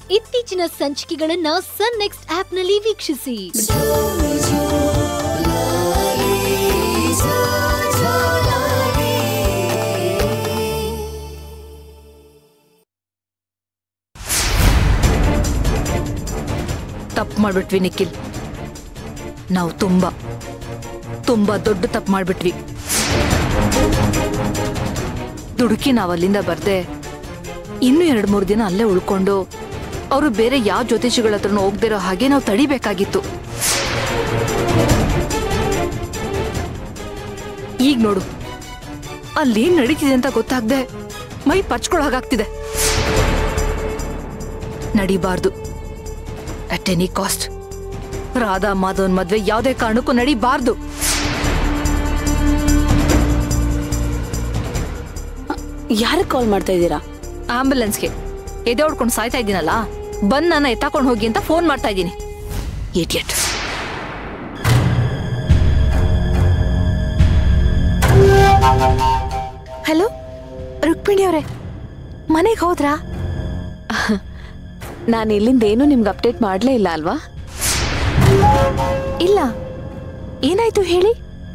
ಇತ್ತೀಚಿನ ಸಂಚಿಕೆಗಳನ್ನ ಸನ್ ನೆಕ್ಸ್ಟ್ ಆಪ್ನಲ್ಲಿ ವೀಕ್ಷಿಸಿ ತಪ್ಪು ಮಾಡ್ಬಿಟ್ವಿ ನಿಖಿಲ್ ನಾವು ತುಂಬಾ ತುಂಬಾ ದೊಡ್ಡ ತಪ್ಪು ಮಾಡ್ಬಿಟ್ವಿ ದುಡುಕಿ ನಾವು ಅಲ್ಲಿಂದ ಬರ್ದೆ ಇನ್ನೂ ಎರಡು ಮೂರು ದಿನ ಅಲ್ಲೇ ಉಳ್ಕೊಂಡು ಅವರು ಬೇರೆ ಯಾವ ಜ್ಯೋತಿಷಿಗಳ ಹತ್ರನೂ ಹೋಗ್ದಿರೋ ಹಾಗೆ ನಾವು ತಡಿಬೇಕಾಗಿತ್ತು ಈಗ ನೋಡು ಅಲ್ಲೇನ್ ನಡೀತಿದೆ ಅಂತ ಗೊತ್ತಾಗ್ದೆ ಮೈ ಪಚ್ಕೊಳ್ಳೋ ಹಾಗಾಗ್ತಿದೆ ನಡಿಬಾರ್ದು at any cost Radha Madhavan ಮದ್ವೆ ಯಾವುದೇ ಕಾರಣಕ್ಕೂ ನಡಿಬಾರ್ದು ಯಾರಿಗೆ ಕಾಲ್ ಮಾಡ್ತಾ ಇದ್ದೀರಾ ಆಂಬ್ಯುಲೆನ್ಸ್ಗೆ ಎದೆ ಹೊಡ್ಕೊಂಡು ಸಾಯ್ತಾ ಇದ್ದೀನಲ್ಲ ಬಂದ್ ನನ್ನ ಎತ್ತಾಕೊಂಡು ಹೋಗಿ ಅಂತ ಫೋನ್ ಮಾಡ್ತಾ ಇದ್ದೀನಿ ಇಡಿಯಟ್ ಹಲೋ ರುಕ್ಮಿಣಿ ಅವರೇ ಮನೆಗೆ ಹೋದ್ರಾ ನಾನು ಇಲ್ಲಿಂದ ಏನು ನಿಮ್ಗೆ ಅಪ್ಡೇಟ್ ಮಾಡಲೇ ಇಲ್ಲ ಅಲ್ವಾ ಇಲ್ಲ ಏನಾಯ್ತು ಹೇಳಿ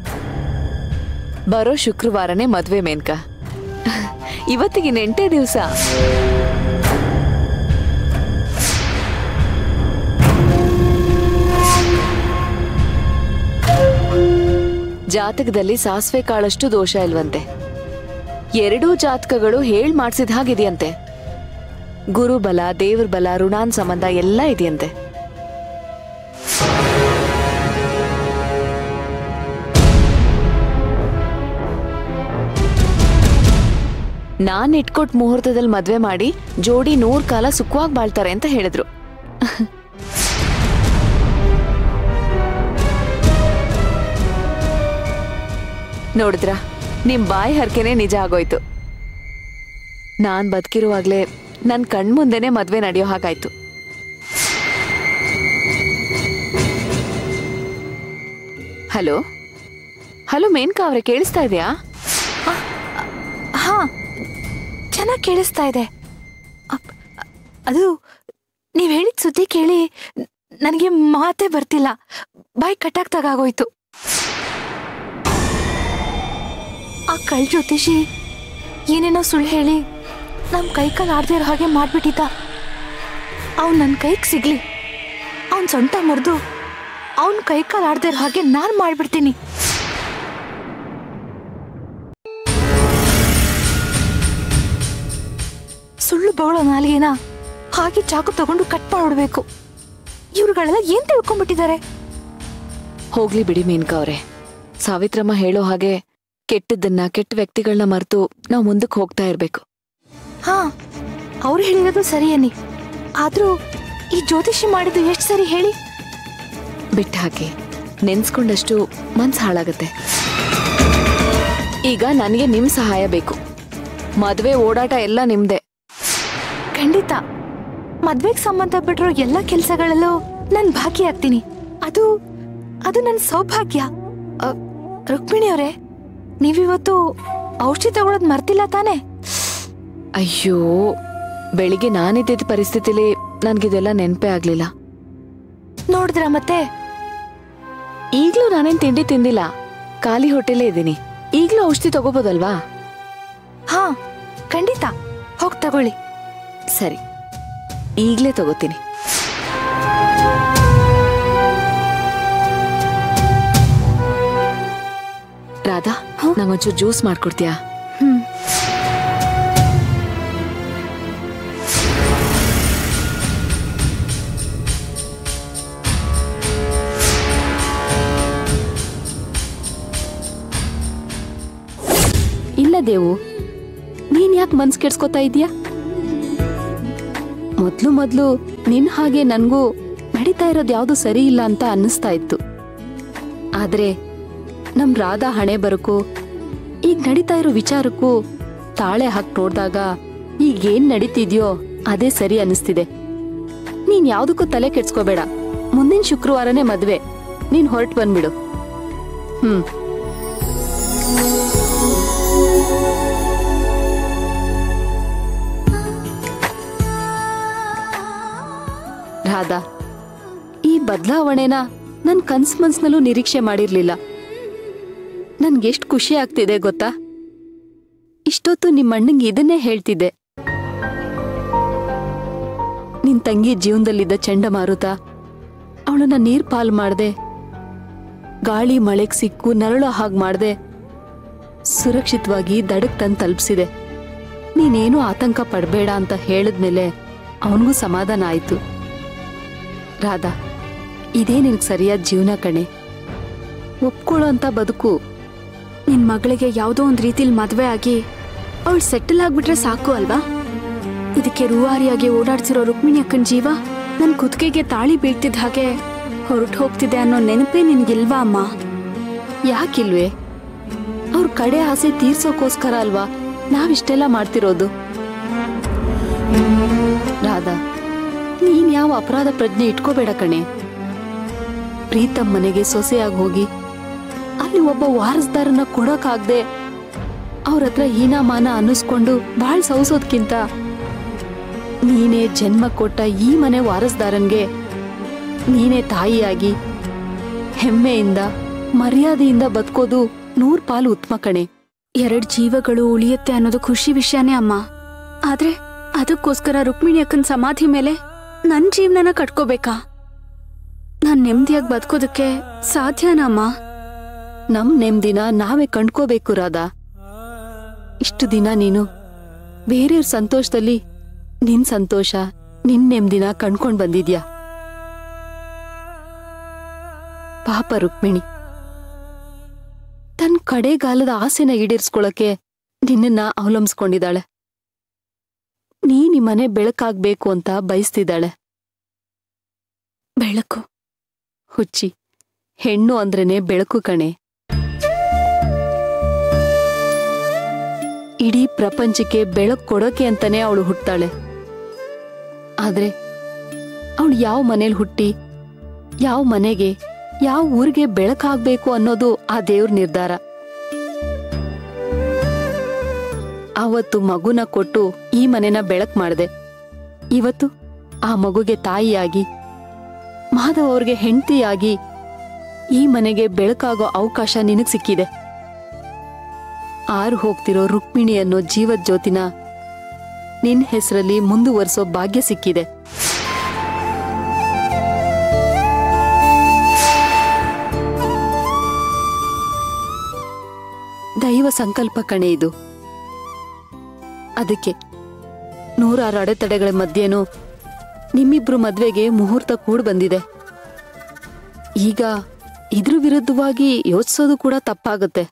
ಬರೋ ಶುಕ್ರವಾರನೇ ಮದ್ವೆ ಮೇನ್ಕ ಇವತ್ತಿಗೆ ಎಂಟೇ ದಿವಸ ಜಾತಕದಲ್ಲಿ ಸಾಸಿವೆ ಕಾಳಷ್ಟು ದೋಷ ಇಲ್ವಂತೆ ಎರಡೂ ಜಾತಕಗಳು ಹೇಳ್ ಮಾಡ್ಸಿದ ಹಾಗಿದೆಯಂತೆ ಗುರು ಬಲ ದೇವ್ರ ಬಲ ಋಣಾನ್ ಸಂಬಂಧ ಎಲ್ಲ ಇದೆಯಂತೆ ನಾನ್ ಇಟ್ಕೊಟ್ ಮುಹೂರ್ತದಲ್ಲಿ ಮದ್ವೆ ಮಾಡಿ ಜೋಡಿ ನೂರ್ ಕಾಲ ಸುಖವಾಗಿ ಬಾಳ್ತಾರೆ ಅಂತ ಹೇಳಿದ್ರು ನೋಡಿದ್ರ ನಿಮ್ ಬಾಯಿ ಹರ್ಕೆನೆ ನಿಜ ಆಗೋಯ್ತು ನಾನ್ ಬದುಕಿರುವಾಗ್ಲೇ ನನ್ ಕಣ್ಮುಂದೆನೆ ಮದ್ವೆ ನಡೆಯೋ ಹಾಗಾಯ್ತು ಹಲೋ ಹಲೋ ಮೇನ್ಕಾ ಅವ್ರೆ ಕೇಳಿಸ್ತಾ ಇದೆಯಾ ಹಾ ಚೆನ್ನಾಗಿ ಕೇಳಿಸ್ತಾ ಇದೆ ಅಪ್- ಅದು ನೀವ್ ಹೇಳಿದ ಸುದ್ದಿ ಕೇಳಿ ನನಗೆ ಮಾತೇ ಬರ್ತಿಲ್ಲ ಬಾಯ್ ಕಟ್ಟಾಗ್ದಾಗೋಯ್ತು ಆ ಕಳ್ ಜ್ಯೋತಿಷಿ ಏನೇನೋ ಸುಳ್ಳು ಹೇಳಿ ನಮ್ ಕೈ ಕಾಲು ಆಡ್ದೇ ಇರೋ ಹಾಗೆ ಮಾಡ್ಬಿಟ್ಟಿದ್ದ ಅವ್ನ್ ನನ್ನ ಕೈಗೆ ಸಿಗ್ಲಿ ಅವ್ನ್ ಸೊಂಟ ಮುರಿದು ಅವ್ನ್ ಕೈ ಕಾಲು ಆಡ್ದೇ ಇರೋ ಹಾಗೆ ನಾನ್ ಮಾಡ್ಬಿಡ್ತೀನಿ ಸುಳ್ಳು ಬಗಳೋ ನಾಲಿಗೆನ ಹಾಗೆ ಚಾಕು ತಗೊಂಡು ಕಟ್ ಮಾಡ್ಬಿಡ್ಬೇಕು ಇವ್ರುಗಳೆಲ್ಲ ಏನ್ ತಿಳ್ಕೊಂಡ್ಬಿಟ್ಟಿದ್ದಾರೆ ಹೋಗ್ಲಿ ಬಿಡಿ ಮೇನ್ಕಾ ಅವ್ರೆ ಸಾವಿತ್ರಮ್ಮ ಹೇಳೋ ಹಾಗೆ ಕೆಟ್ಟದ್ದನ್ನ ಕೆಟ್ಟ ವ್ಯಕ್ತಿಗಳನ್ನ ಮರೆತು ನಾವು ಮುಂದಕ್ಕೆ ಹೋಗ್ತಾ ಇರ್ಬೇಕು ಹಾ ಅವ್ರು ಹೇಳಿರೋದು ಸರಿ ಅನ್ನಿ ಆದ್ರೂ ಈ ಜ್ಯೋತಿಷಿ ಮಾಡಿದ್ದು ಎಷ್ಟು ಸರಿ ಹೇಳಿ ಬಿಟ್ಟ ಹಾಕಿ ನೆನ್ಸ್ಕೊಂಡಷ್ಟು ಮನ್ಸ್ ಹಾಳಾಗತ್ತೆ ಈಗ ನನಗೆ ನಿಮ್ ಸಹಾಯ ಬೇಕು ಮದ್ವೆ ಓಡಾಟ ಎಲ್ಲ ನಿಮ್ದೆ ಖಂಡಿತ ಮದ್ವೆಗ್ ಸಂಬಂಧಪಟ್ಟಿರೋ ಎಲ್ಲ ಕೆಲ್ಸಗಳಲ್ಲೂ ನಾನ್ ಭಾಗಿಯಾಗ್ತೀನಿ ಅದು ಅದು ನನ್ನ ಸೌಭಾಗ್ಯ ಅ, ರುಕ್ಮಿಣಿ ಅವರೇ ನೀವಿವತ್ತು ಔಷಧಿ ತಗೊಳೋದ್ ಮರ್ತಿಲ್ಲ ತಾನೇ ಅಯ್ಯೋ ಬೆಳಿಗ್ಗೆ ನಾನಿದ್ದಿದ್ದ ಪರಿಸ್ಥಿತಿಲಿ ನನ್ಗಿದೆಲ್ಲ ನೆನ್ಪೇ ಆಗ್ಲಿಲ್ಲ ನೋಡಿದ್ರ ಮತ್ತೆ ಈಗ್ಲೂ ನಾನೇನ್ ತಿಂಡಿ ತಿಂದಿಲ್ಲ ಖಾಲಿ ಹೊಟ್ಟೆಲೇ ಇದ್ದೀನಿ ಈಗ್ಲೂ ಔಷಧಿ ತಗೋಬೋದಲ್ವಾ ಹಾ ಖಂಡಿತ ಹೋಗ್ ತಗೊಳ್ಳಿ ಸರಿ ಈಗ್ಲೇ ತಗೋತೀನಿ ರಾಧಾ ನಂಗೊಂಚೂರು ಜ್ಯೂಸ್ ಮಾಡ್ಕೊಡ್ತೀಯಾ ಹ್ಮ್ ಇಲ್ಲ ದೇವು ನೀನ್ ಯಾಕೆ ಮನ್ಸ್ ಕೆಡ್ಸ್ಕೊತಾ ಇದೀಯಾ ಮೊದ್ಲು ಮೊದ್ಲು ನಿನ್ ಹಾಗೆ ನನ್ಗೂ ನಡೀತಾ ಇರೋದು ಯಾವ್ದು ಸರಿ ಇಲ್ಲ ಅಂತ ಅನ್ನಿಸ್ತಾ ಇತ್ತು ಆದ್ರೆ ನಮ್ ರಾಧಾ ಹಣೆ ಬರಕು ಈಗ ನಡೀತಾ ಇರೋ ವಿಚಾರಕ್ಕೂ ತಾಳೆ ಹಾಕಿ ನೋಡ್ದಾಗ ಈಗ ಏನ್ ನಡೀತಿದ್ಯೋ ಅದೇ ಸರಿ ಅನ್ನಿಸ್ತಿದೆ ನೀನ್ ಯಾವ್ದಕ್ಕೂ ತಲೆ ಕೆಡ್ಸ್ಕೋಬೇಡ ಮುಂದಿನ ಶುಕ್ರವಾರನೇ ಮದ್ವೆ ನೀನ್ ಹೊರಟು ಬಂದ್ಬಿಡು ಹ್ಮ್ ರಾಧಾ ಈ ಬದಲಾವಣೆನ ನನ್ ಕನ್ಸ್ ಮನ್ಸ್ನಲ್ಲೂ ನಿರೀಕ್ಷೆ ಮಾಡಿರ್ಲಿಲ್ಲ ನನ್ಗೆಷ್ಟ್ ಖುಷಿ ಆಗ್ತಿದೆ ಗೊತ್ತಾ ಇಷ್ಟೊತ್ತು ನಿಮ್ಮಣ್ಣಂಗೆ ಇದನ್ನೇ ಹೇಳ್ತಿದ್ದೆ ನಿನ್ ತಂಗಿ ಜೀವನದಲ್ಲಿದ್ದ ಚಂಡಮಾರುತ ಅವಳನ್ನ ನೀರ್ ಪಾಲ್ ಮಾಡ್ದೆ ಗಾಳಿ ಮಳೆಗ್ ಸಿಕ್ಕು ನರಳೋ ಹಾಗ್ ಮಾಡ್ದೆ ಸುರಕ್ಷಿತವಾಗಿ ದಡಕ್ ತಂದ್ ತಲುಪಿಸಿದೆ ನೀನೇನು ಆತಂಕ ಪಡ್ಬೇಡ ಅಂತ ಹೇಳಿದ್ಮೇಲೆ ಅವನಿಗೂ ಸಮಾಧಾನ ಆಯ್ತು ರಾಧಾ ಇದೇ ನಿನಗೆ ಸರಿಯಾದ ಜೀವನ ಕಣೆ ಒಪ್ಕೊಳ್ಳೋ ಅಂತ ಬದುಕು ನಿನ್ ಮಗಳಿಗೆ ಯಾವುದೋ ಒಂದ್ ರೀತಿಲಿ ಮದ್ವೆ ಆಗಿ ಅವಳು ಸೆಟಲ್ ಆಗ್ಬಿಟ್ರೆ ಸಾಕು ಅಲ್ವಾ ಇದಕ್ಕೆ ರೂವಾರಿಯಾಗಿ ಓಡಾಡ್ತಿರೋ ರುಕ್ಮಿಣಿ ಅಕ್ಕನ ಜೀವ ನನ್ ಕುತ್ತಿಗೆಗೆ ತಾಳಿ ಬೀಳ್ತಿದ್ದ ಹಾಗೆ ಹೊರಟು ಹೋಗ್ತಿದೆ ಅನ್ನೋ ನೆನಪೇ ನಿನ್ಗಿಲ್ವಾ ಅಮ್ಮ ಯಾಕಿಲ್ವೇ ಅವ್ರ ಕಡೆ ಆಸೆ ತೀರ್ಸೋಕೋಸ್ಕರ ಅಲ್ವಾ ನಾವಿಷ್ಟೆಲ್ಲ ಮಾಡ್ತಿರೋದು ರಾಧಾ ನೀನ್ ಯಾವ ಅಪರಾಧ ಪ್ರಜ್ಞೆ ಇಟ್ಕೋಬೇಡ ಕಣೆ ಪ್ರೀತಮ್ ಮನೆಗೆ ಸೊಸೆಯಾಗಿ ಹೋಗಿ ಅಲ್ಲಿ ಒಬ್ಬ ವಾರಸ್ದಾರನ್ನ ಕೊಡೋಕಾಗ್ದೆ ಅವ್ರ ಹತ್ರ ಹೀನಾಮಾನ ಅನ್ನಿಸ್ಕೊಂಡು ಬಾಳ್ ಸೌಸೋದ್ಕಿಂತ ನೀನೇ ಜನ್ಮ ಕೊಟ್ಟ ಈ ಮನೆ ವಾರಸ್ದಾರನ್ಗೆ ನೀನೇ ತಾಯಿಯಾಗಿ ಹೆಮ್ಮೆಯಿಂದ ಮರ್ಯಾದೆಯಿಂದ ಬದುಕೋದು ನೂರ್ ಪಾಲು ಉತ್ತಮ ಕಣೆ ಎರಡ್ ಜೀವಗಳು ಉಳಿಯುತ್ತೆ ಅನ್ನೋದು ಖುಷಿ ವಿಷಯನೇ ಅಮ್ಮ ಆದ್ರೆ ಅದಕ್ಕೋಸ್ಕರ ರುಕ್ಮಿಣಿ ಅಕ್ಕನ ಸಮಾಧಿ ಮೇಲೆ ನನ್ ಜೀವನನ ಕಟ್ಕೋಬೇಕಾ ನಾನ್ ನೆಮ್ಮದಿಯಾಗಿ ಬದುಕೋದಕ್ಕೆ ಸಾಧ್ಯನಾ ಅಮ್ಮ ನಮ್ ನೆಮ್ಮದಿನ ನಾವೇ ಕಂಡ್ಕೋಬೇಕು ರಾಧಾ ಇಷ್ಟು ದಿನ ನೀನು ಬೇರೆಯವ್ರ ಸಂತೋಷದಲ್ಲಿ ನಿನ್ ಸಂತೋಷ ನಿನ್ ನೆಮ್ಮದಿನ ಕಂಡ್ಕೊಂಡ್ ಬಂದಿದ್ಯಾ ಪಾಪ ರುಕ್ಮಿಣಿ ತನ್ ಕಡೆಗಾಲದ ಆಸೆನ ಈಡೇರಿಸ್ಕೊಳಕ್ಕೆ ನಿನ್ನನ್ನ ಅವಲಂಬಿಸ್ಕೊಂಡಿದ್ದಾಳೆ ನೀ ನಿಮ್ಮನೆ ಬೆಳಕಾಗ್ಬೇಕು ಅಂತ ಬಯಸ್ತಿದ್ದಾಳೆ ಬೆಳಕು ಹುಚ್ಚಿ ಹೆಣ್ಣು ಅಂದ್ರೇನೆ ಬೆಳಕು ಕಣೆ ಇಡೀ ಪ್ರಪಂಚಕ್ಕೆ ಬೆಳಕು ಕೊಡೋಕೆ ಅಂತಾನೆ ಅವಳು ಹುಟ್ತಾಳೆ ಆದ್ರೆ ಅವಳು ಯಾವ ಮನೇಲಿ ಹುಟ್ಟಿ ಯಾವ ಮನೆಗೆ ಯಾವ ಊರಿಗೆ ಬೆಳಕಾಗ್ಬೇಕು ಅನ್ನೋದು ಆ ದೇವ್ರ ನಿರ್ಧಾರ ಆವತ್ತು ಮಗುನ ಕೊಟ್ಟು ಈ ಮನೆನ ಬೆಳಕ್ ಮಾಡ್ದೆ ಇವತ್ತು ಆ ಮಗುಗೆ ತಾಯಿಯಾಗಿ ಮಾಧವ್ ಅವ್ರಿಗೆ ಹೆಂಡತಿಯಾಗಿ ಈ ಮನೆಗೆ ಬೆಳಕಾಗೋ ಅವಕಾಶ ನಿನಗ್ ಸಿಕ್ಕಿದೆ ಆರು ಹೋಗ್ತಿರೋ ರುಕ್ಮಿಣಿ ಅನ್ನೋ ಜೀವದ ಜ್ಯೋತಿನ ನಿನ್ ಹೆಸರಲ್ಲಿ ಮುಂದುವರಿಸೋ ಭಾಗ್ಯ ಸಿಕ್ಕಿದೆ ದೈವ ಸಂಕಲ್ಪ ಕಣೆ ಇದು ಅದಕ್ಕೆ ನೂರಾರು ಅಡೆತಡೆಗಳ ಮಧ್ಯೆನೂ ನಿಮ್ಮಿಬ್ರು ಮದ್ವೆಗೆ ಮುಹೂರ್ತ ಕೂಡ್ ಬಂದಿದೆ ಈಗ ಇದ್ರ ವಿರುದ್ಧವಾಗಿ ಯೋಚಿಸೋದು ಕೂಡ ತಪ್ಪಾಗುತ್ತೆ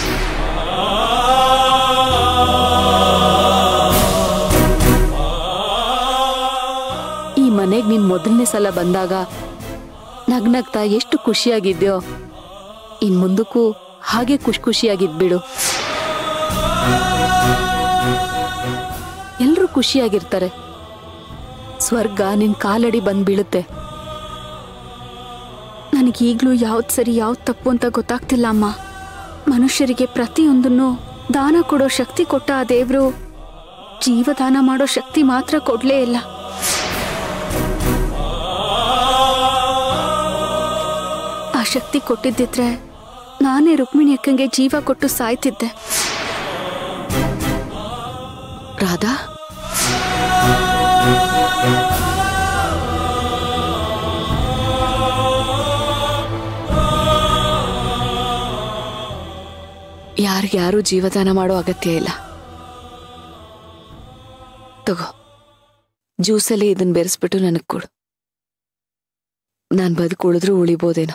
ಈ ಮನೆಗ್ ನೀನ್ ಮೊದಲನೇ ಸಲ ಬಂದಾಗ ನಗ್ನಗ್ತಾ ಎಷ್ಟು ಖುಷಿಯಾಗಿದ್ಯೋ ಇನ್ ಮುಂದಕ್ಕೂ ಹಾಗೆ ಖುಷಿ ಖುಷಿಯಾಗಿದ್ಬಿಡು ಎಲ್ರೂ ಖುಷಿಯಾಗಿರ್ತಾರೆ ಸ್ವರ್ಗ ನಿನ್ ಕಾಲಡಿ ಬಂದ್ ಬೀಳುತ್ತೆ ನನಗೀಗ್ಲೂ ಯಾವ್ದು ಸರಿ ಯಾವ್ದು ತಪ್ಪು ಅಂತ ಗೊತ್ತಾಗ್ತಿಲ್ಲ ಅಮ್ಮ ಮನುಷ್ಯರಿಗೆ ಪ್ರತಿಯೊಂದನ್ನು ದಾನ ಕೊಡೋ ಶಕ್ತಿ ಕೊಟ್ಟ ಆ ದೇವ್ರು ಜೀವದಾನ ಮಾಡೋ ಶಕ್ತಿ ಮಾತ್ರ ಕೊಡ್ಲೇ ಇಲ್ಲ ಆ ಶಕ್ತಿ ಕೊಟ್ಟಿದ್ದಿದ್ರೆ ನಾನೇ ರುಕ್ಮಿಣಿ ಅಕ್ಕಂಗೆ ಜೀವ ಕೊಟ್ಟು ಸಾಯ್ತಿದ್ದೆ ರಾಧಾ ಯಾರಿಗ್ಯಾರು ಜೀವದಾನ ಮಾಡೋ ಅಗತ್ಯ ಇಲ್ಲ ತಗೋ ಜ್ಯೂಸಲ್ಲಿ ಇದನ್ನ ಬೆರೆಸ್ಬಿಟ್ಟು ನನಗೆ ಕೊಡು ನಾನು ಬದುಕುಳಿದ್ರೂ ಉಳಿಬೋದೇನೋ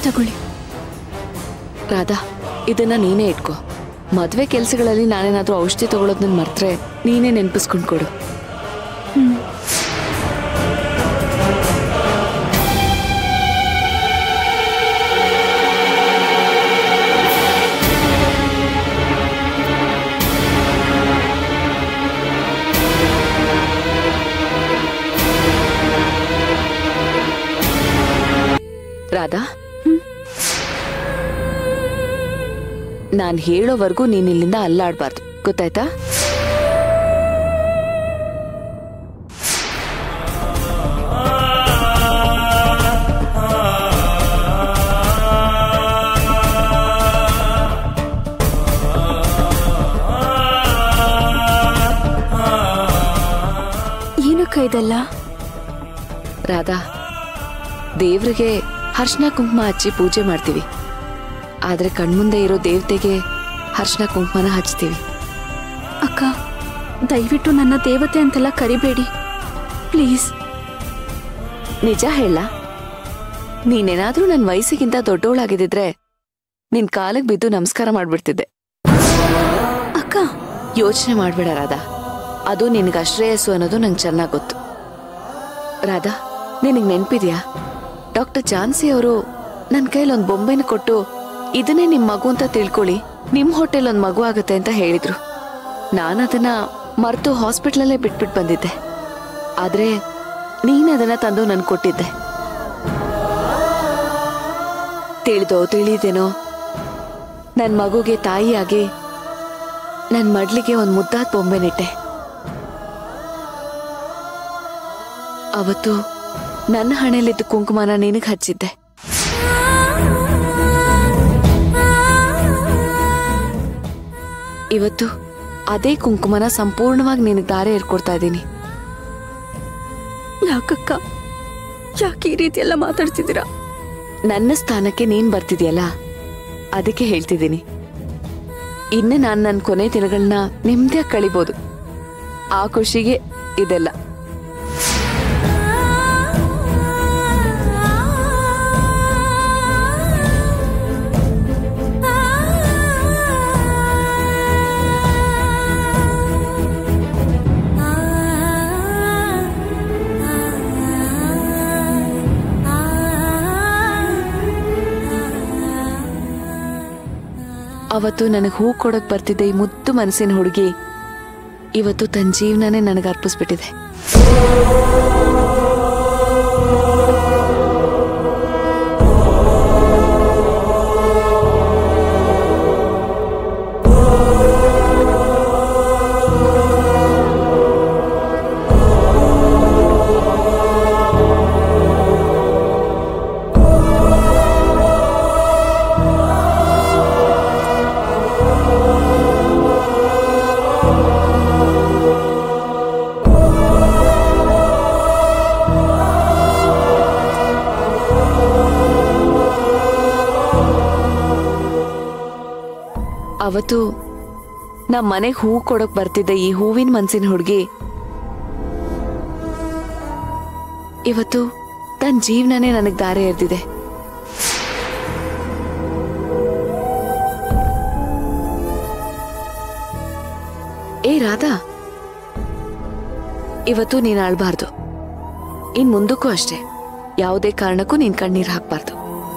ತಗೊಳ್ಳಿ ರಾಧಾ ಇದನ್ನ ನೀನೇ ಇಟ್ಕೋ ಮದ್ವೆ ಕೆಲ್ಸಗಳಲ್ಲಿ ನಾನೇನಾದ್ರೂ ಔಷಧಿ ತಗೊಳೋದನ್ನ ಮರ್ತ್ರೆ ನೀನೇ ನೆನ್ಪಿಸ್ಕೊಂಡ್ ಕೊಡು ರಾಧಾ ನಾನ್ ಹೇಳೋವರೆಗೂ ನೀನ್ ಇಲ್ಲಿಂದ ಅಲ್ಲಾಡ್ಬಾರ್ದು ಗೊತ್ತಾಯ್ತಾ ಏನಕ್ಕ ಇದೆಲ್ಲ ರಾಧಾ ದೇವ್ರಿಗೆ ಹರ್ಷಣ ಕುಂಕುಮ ಹಚ್ಚಿ ಪೂಜೆ ಮಾಡ್ತೀವಿ ಆದ್ರೆ ಕಣ್ಮುಂದೆ ಇರೋ ದೇವತೆಗೆ ಹರ್ಷಣ ಕುಂಕುಮನ ಹಚ್ತೀವಿ ಅಕ್ಕ ದಯವಿಟ್ಟು ನನ್ನ ದೇವತೆ ಅಂತೆಲ್ಲ ಕರಿಬೇಡಿ ಪ್ಲೀಸ್ ನಿಜ ಹೇಳ ನೀನೇನಾದ್ರೂ ನನ್ನ ವಯಸ್ಸಿಗಿಂತ ದೊಡ್ಡವಳಾಗಿದ್ದಿದ್ರೆ ನಿನ್ ಕಾಲಿಗೆ ಬಿದ್ದು ನಮಸ್ಕಾರ ಮಾಡ್ಬಿಡ್ತಿದ್ದೆ ಅಕ್ಕ ಯೋಚನೆ ಮಾಡ್ಬೇಡ ರಾಧಾ ಅದು ನಿನಗೆ ಅಶ್ರೇಯಸ್ಸು ಅನ್ನೋದು ನಂಗೆ ಚೆನ್ನಾಗಿ ಗೊತ್ತು ರಾಧಾ ನಿನಗೆ ನೆನ್ಪಿದ್ಯಾ ಡಾಕ್ಟರ್ ಝಾನ್ಸಿ ಅವರು ನನ್ನ ಕೈಲಿ ಒಂದು ಬೊಂಬೆನ ಕೊಟ್ಟು ಇದನ್ನೇ ನಿಮ್ಮ ಮಗು ಅಂತ ತಿಳ್ಕೊಳ್ಳಿ ನಿಮ್ಮ ಹೊಟ್ಟೆಲ್ ಒಂದು ಮಗು ಆಗುತ್ತೆ ಅಂತ ಹೇಳಿದ್ರು ನಾನು ಅದನ್ನ ಮರೆತು ಹಾಸ್ಪಿಟ್ಲಲ್ಲೇ ಬಿಟ್ಬಿಟ್ಟು ಬಂದಿದ್ದೆ ಆದ್ರೆ ನೀನು ಅದನ್ನ ತಂದು ನನ್ಗೆ ಕೊಟ್ಟಿದ್ದೆ ತಿಳಿದೋ ತಿಳಿದೇನೋ ನನ್ನ ಮಗುಗೆ ತಾಯಿಯಾಗಿ ನನ್ನ ಮಡ್ಲಿಗೆ ಒಂದು ಮುದ್ದಾದ ಬೊಂಬೆ ನೆಟ್ಟೆ ಅವತ್ತು ನನ್ನ ಹಣೆಯಲ್ಲಿದ್ದ ಕುಂಕುಮನ ನಿನಗೆ ಹಚ್ಚಿದ್ದೆ ಇವತ್ತು ಅದೇ ಕುಂಕುಮನ ಸಂಪೂರ್ಣವಾಗಿ ನಿನಗೆ ದಾರೆ ಏರ್ಕೊಡ್ತಾ ಇದ್ದೀನಿ ಯಾಕಕ್ಕ ಯಾಕೆ ಈ ರೀತಿ ಎಲ್ಲ ಮಾತಾಡ್ತಿದ್ದೀರಾ ನನ್ನ ಸ್ಥಾನಕ್ಕೆ ನೀನ್ ಬರ್ತಿದ್ಯಲ್ಲ ಅದಕ್ಕೆ ಹೇಳ್ತಿದ್ದೀನಿ ಇನ್ನು ನಾನು ನನ್ನ ಕೊನೆ ದಿನಗಳನ್ನ ನೆಮ್ಮದಿಯಾಗಿ ಕಳಿಬೋದು ಆ ಖುಷಿಗೆ ಇದೆಲ್ಲ ಅವತ್ತು ನನಗೆ ಹೂ ಕೊಡಕ್ ಬರ್ತಿದ್ದೆ ಈ ಮುದ್ದು ಮನಸ್ಸಿನ ಹುಡುಗಿ ಇವತ್ತು ತನ್ನ ಜೀವನನೇ ನನಗೆ ಅರ್ಪಿಸ್ಬಿಟ್ಟಿದೆ ಅವತ್ತು ನಮ್ಮ ಮನೆಗೆ ಹೂ ಕೊಡಕ್ ಬರ್ತಿದ್ದ ಈ ಹೂವಿನ ಮನ್ಸಿನ ಹುಡುಗಿ ಇವತ್ತು ತನ್ನ ಜೀವನನೇ ನನಗೆ ದಾರಿ ಎರೆದಿದೆ ಏ ರಾಧಾ ಇವತ್ತು ನೀನ್ ಆಳ್ಬಾರ್ದು ಇನ್ ಮುಂದಕ್ಕೂ ಅಷ್ಟೇ ಯಾವುದೇ ಕಾರಣಕ್ಕೂ ನೀನ್ ಕಣ್ಣೀರ್ ಹಾಕ್ಬಾರ್ದು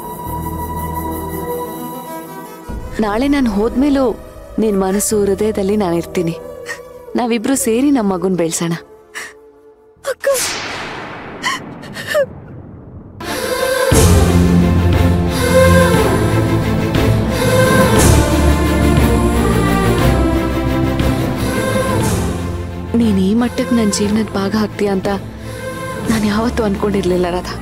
ನಾಳೆ ನಾನು ಹೋದ್ಮೇಲೂ ನಿನ್ ಮನಸ್ಸು ಹೃದಯದಲ್ಲಿ ನಾನಿರ್ತೀನಿ ನಾವಿಬ್ರು ಸೇರಿ ನಮ್ಮ ಮಗುನ್ ಬೆಳ್ಸೋಣ ನೀನ್ ಈ ಮಟ್ಟಕ್ಕೆ ನನ್ನ ಜೀವನದ ಭಾಗ ಆಗ್ತೀಯ ಅಂತ ನಾನು ಯಾವತ್ತೂ ಅನ್ಕೊಂಡಿರ್ಲಿಲ್ಲ ರಾಧಾ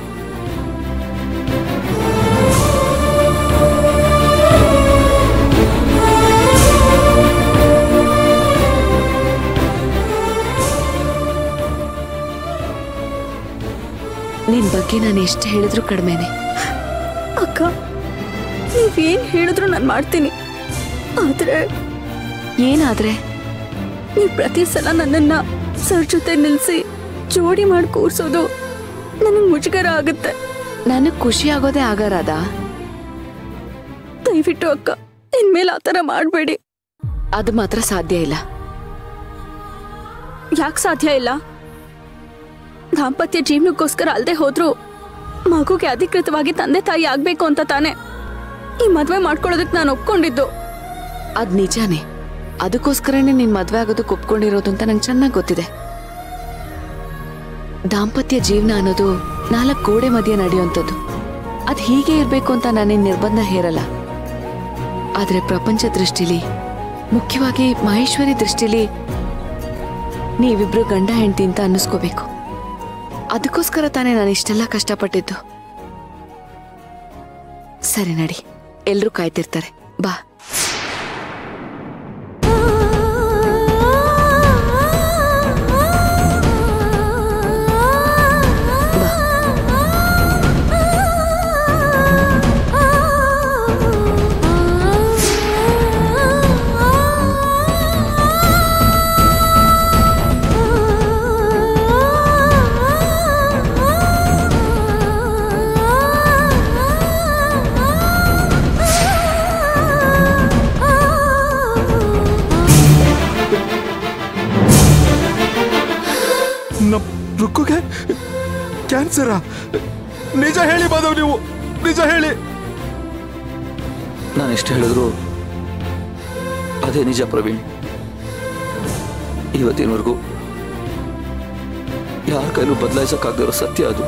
ನಿನ್ ಬಗ್ಗೆ ನಾನು ಎಷ್ಟು ಹೇಳಿದ್ರು ಕಡಿಮೆನೆ ಅಕ್ಕ ನೀವೇನ್ ಹೇಳಿದ್ರು ನಾನು ಮಾಡ್ತೀನಿ ಆದ್ರೆ ಏನಾದ್ರೆ ನೀವು ಪ್ರತಿ ಸಲ ನನ್ನನ್ನ ಸರ್ ಜೊತೆ ನಿಲ್ಸಿ ಜೋಡಿ ಮಾಡಿ ಕೂರ್ಸೋದು ನನಗೆ ಮುಜುಗರ ಆಗುತ್ತೆ ನನಗ್ ಖುಷಿ ಆಗೋದೇ ಆಗ ರಾಧಾ ದಯವಿಟ್ಟು ಅಕ್ಕ ಇನ್ಮೇಲೆ ಆ ಥರ ಮಾಡಬೇಡಿ ಅದು ಮಾತ್ರ ಸಾಧ್ಯ ಇಲ್ಲ ಯಾಕೆ ಸಾಧ್ಯ ಇಲ್ಲ ದಾಂಪತ್ಯ ಜೀವನಕ್ಕೋಸ್ಕರ ಅಲ್ಲದೆ ಹೋದ್ರು ಮಗುಗೆ ಅಧಿಕೃತವಾಗಿ ತಂದೆ ತಾಯಿ ಆಗ್ಬೇಕು ಅಂತ ತಾನೆ ಈ ಮದ್ವೆ ಮಾಡ್ಕೊಳ್ಳೋದಕ್ಕೆ ನಾನು ಒಪ್ಕೊಂಡಿದ್ದು ಅದ್ ನಿಜಾನೇ ಅದಕ್ಕೋಸ್ಕರನೇ ನೀನ್ ಮದ್ವೆ ಆಗೋದಕ್ಕೆ ಒಪ್ಕೊಂಡಿರೋದು ಅಂತ ನಂಗೆ ಚೆನ್ನಾಗಿ ಗೊತ್ತಿದೆ ದಾಂಪತ್ಯ ಜೀವನ ಅನ್ನೋದು ನಾಲ್ಕು ಗೋಡೆ ಮಧ್ಯೆ ನಡೆಯುವಂಥದ್ದು ಅದ್ ಹೀಗೆ ಇರ್ಬೇಕು ಅಂತ ನಾನೇನ್ ನಿರ್ಬಂಧ ಹೇರಲ್ಲ ಆದ್ರೆ ಪ್ರಪಂಚ ದೃಷ್ಟಿಲಿ ಮುಖ್ಯವಾಗಿ ಮಹೇಶ್ವರಿ ದೃಷ್ಟಿಲಿ ನೀವಿಬ್ರು ಗಂಡ ಹೆಂಡತಿ ಅಂತ ಅನ್ನಿಸ್ಕೋಬೇಕು ಅದಕ್ಕೋಸ್ಕರ ತಾನೇ ನಾನು ಇಷ್ಟೆಲ್ಲ ಕಷ್ಟಪಟ್ಟಿದ್ದು ಸರಿ ನಡಿ ಎಲ್ರೂ ಕಾಯ್ತಿರ್ತಾರೆ ಬಾ ನಮ್ ರುಕ್ಕುಗೆ ಕ್ಯಾನ್ಸರಾ ನಿಜ ಹೇಳಿ ಮಾಧವ್ ನೀವು ನಿಜ ಹೇಳಿ ನಾನು ಎಷ್ಟು ಹೇಳಿದ್ರು ಅದೇ ನಿಜ ಪ್ರವೀಣ್ ಇವತ್ತಿನವರೆಗೂ ಯಾರ ಕೈಲೂ ಬದಲಾಯಿಸಕ್ಕಾಗದಿರೋ ಸತ್ಯ ಅದು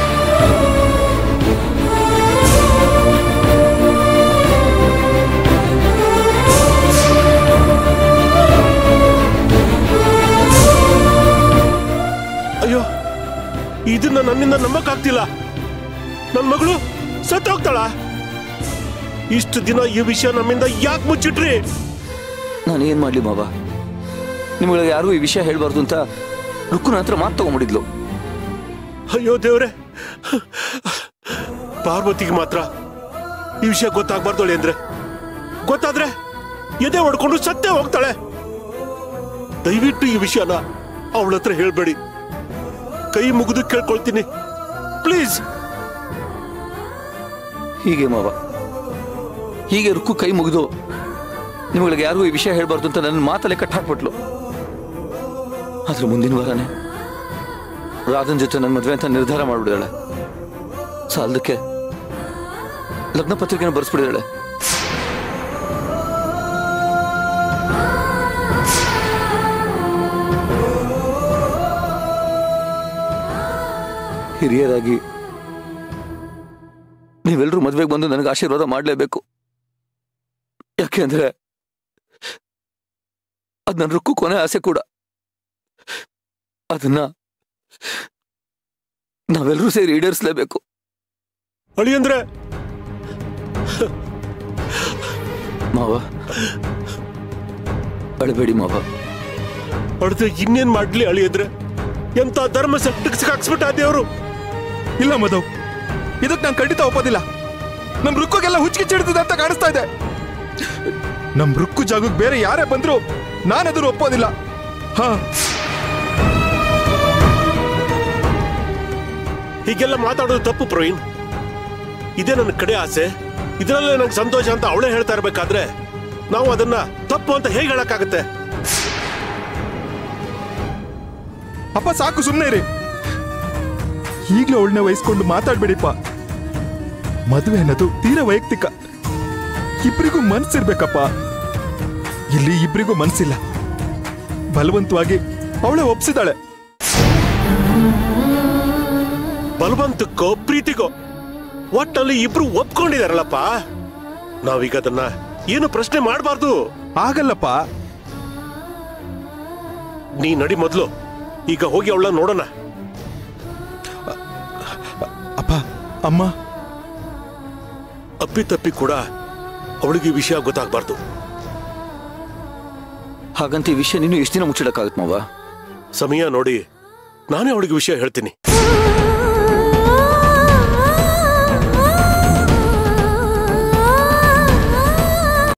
ಅಯ್ಯೋ ಇದನ್ನ ನನ್ನಿಂದ ನಂಬಕ್ಕಾಗ್ತಿಲ್ಲ ನನ್ನ ಮಗಳು ಸತ್ತು ಹೋಗ್ತಾಳ ಇಷ್ಟು ದಿನ ಈ ವಿಷಯ ನಮ್ಮಿಂದ ಯಾಕೆ ಮುಚ್ಚಿಟ್ರಿ ನಾನು ಏನ್ ಮಾಡ್ಲಿ ಮಾವ ನಿಮಗೆ ಯಾರು ಈ ವಿಷಯ ಹೇಳ್ಬಾರ್ದು ಅಂತ ರುಕ್ಕುನ ಹತ್ರ ಮಾತು ತಗೊಂಡ್ಬಿಡಿದ್ಲು ಅಯ್ಯೋ ದೇವ್ರೆ ಪಾರ್ವತಿಗೆ ಮಾತ್ರ ಈ ವಿಷಯ ಗೊತ್ತಾಗ್ಬಾರ್ದು ಅಂದ್ರೆ ಗೊತ್ತಾದ್ರೆ ಎದೆ ಹೊಡ್ಕೊಂಡು ಸತ್ತೇ ಹೋಗ್ತಾಳೆ ದಯವಿಟ್ಟು ಈ ವಿಷಯನ ಅವಳ ಹತ್ರ ಹೇಳ್ಬೇಡಿ ಕೈ ಮುಗಿದು ಕೇಳ್ಕೊಳ್ತೀನಿ ಪ್ಲೀಸ್ ಹೀಗೆ ಮಾವ ಹೀಗೆ ರುಕ್ಕು ಕೈ ಮುಗಿದು ನಿಮಗೆ ಯಾರಿಗೂ ಈ ವಿಷಯ ಹೇಳ್ಬಾರ್ದು ಅಂತ ನನ್ನ ಮಾತಲ್ಲೇ ಕಟ್ ಹಾಕ್ಬಿಟ್ಲು ಆದ್ರೆ ಮುಂದಿನ ವಾರನೇ ರಾಧನ್ ಜೊತೆ ನನ್ನ ಮದುವೆ ಅಂತ ನಿರ್ಧಾರ ಮಾಡ್ಬಿಡಿದಾಳೆ ಸಾಲದಕ್ಕೆ ಲಗ್ನ ಪತ್ರಿಕೆನ ಬರ್ಸ್ಬಿಡಿದಾಳೆ ಹಿರಿಯರಾಗಿ ನೀವೆಲ್ಲರೂ ಮದುವೆಗೆ ಬಂದು ನನಗೆ ಆಶೀರ್ವಾದ ಮಾಡಲೇಬೇಕು ಯಾಕೆಂದ್ರೆ ಅದ್ ನನ್ನ ರುಕ್ಕು ಕೊನೆ ಆಸೆ ಕೂಡ ಅದನ್ನ ನಾವೆಲ್ಲರೂ ಸೇರಿ ಈಡೇರಿಸಲೇಬೇಕು ಅಳಿ ಅಂದ್ರೆ ಮಾವ ಅಳಬೇಡಿ ಮಾವ ಹೊಡೆದ್ರೆ ಇನ್ನೇನ್ ಮಾಡ್ಲಿ ಅಳಿ ಅಂದ್ರೆ ಎಂತ ಧರ್ಮ ಸೆಪ್ಟಿಕ್ ಸಿಕ್ಕಾಕ್ಸ್ಬಿಟ್ಟ ದೇವ್ರು ಇಲ್ಲ ಮಧವ್ ಇದಕ್ಕೆ ನಾನು ಖಂಡಿತ ಒಪ್ಪೋದಿಲ್ಲ ನಮ್ ರುಕ್ಕುಗೆಲ್ಲ ಹುಚ್ಚಿಚ್ಚಿಡ್ತಿದೆ ಅಂತ ಕಾಣಿಸ್ತಾ ಇದೆ ನಮ್ ರುಕ್ಕು ಜಾಗಕ್ಕೆ ಬೇರೆ ಯಾರೇ ಬಂದ್ರು ನಾನದನ್ನು ಒಪ್ಪೋದಿಲ್ಲ ಹಾ ಹೀಗೆಲ್ಲ ಮಾತಾಡೋದು ತಪ್ಪು ಪ್ರವೀಣ್ ಇದೇ ನನ್ನ ಕಡೆ ಆಸೆ ಇದರಲ್ಲೇ ನಂಗೆ ಸಂತೋಷ ಅಂತ ಅವಳೇ ಹೇಳ್ತಾ ಇರ್ಬೇಕಾದ್ರೆ ನಾವು ಅದನ್ನ ತಪ್ಪು ಅಂತ ಹೇಗೆ ಹೇಳಕ್ಕಾಗತ್ತೆ ಅಪ್ಪ ಸಾಕು ಸುಮ್ಮನೆ ಇರಿ ಈಗಲೂ ಅವಳನ್ನ ವಹಿಸ್ಕೊಂಡು ಮಾತಾಡ್ಬೇಡಿಪ್ಪ ಮದುವೆ ಅನ್ನೋದು ತೀರಾ ವೈಯಕ್ತಿಕ ಇಬ್ರಿಗೂ ಮನ್ಸಿರ್ಬೇಕಪ್ಪ ಇಲ್ಲಿ ಇಬ್ರಿಗೂ ಮನ್ಸಿಲ್ಲ ಬಲವಂತವಾಗಿ ಅವಳೇ ಒಪ್ಸಿದಾಳೆ ಬಲವಂತಕ್ಕೋ ಪ್ರೀತಿಗೋ ಒಟ್ಟಲ್ಲಿ ಇಬ್ರು ಒಪ್ಕೊಂಡಿದಾರಲ್ಲಪ್ಪ ನಾವೀಗ ಅದನ್ನ ಏನು ಪ್ರಶ್ನೆ ಮಾಡಬಾರ್ದು ಆಗಲ್ಲಪ್ಪ ನೀ ನಡಿ ಮೊದ್ಲು ಈಗ ಹೋಗಿ ಅವಳ ನೋಡೋಣ ಅಪ್ಪ ಅಮ್ಮ ಅಪ್ಪಿ ತಪ್ಪಿ ಕೂಡ ಅವಳಿಗೆ ಈ ವಿಷಯ ಗೊತ್ತಾಗ್ಬಾರ್ದು ಹಾಗಂತ ಈ ವಿಷಯ ನೀನು ಎಷ್ಟು ದಿನ ಮುಚ್ಚಿಡಕ್ಕಾಗತ್ ಮಾವ ಸಮಯ ನೋಡಿ ನಾನೇ ಅವಳಿಗೆ ವಿಷಯ ಹೇಳ್ತೀನಿ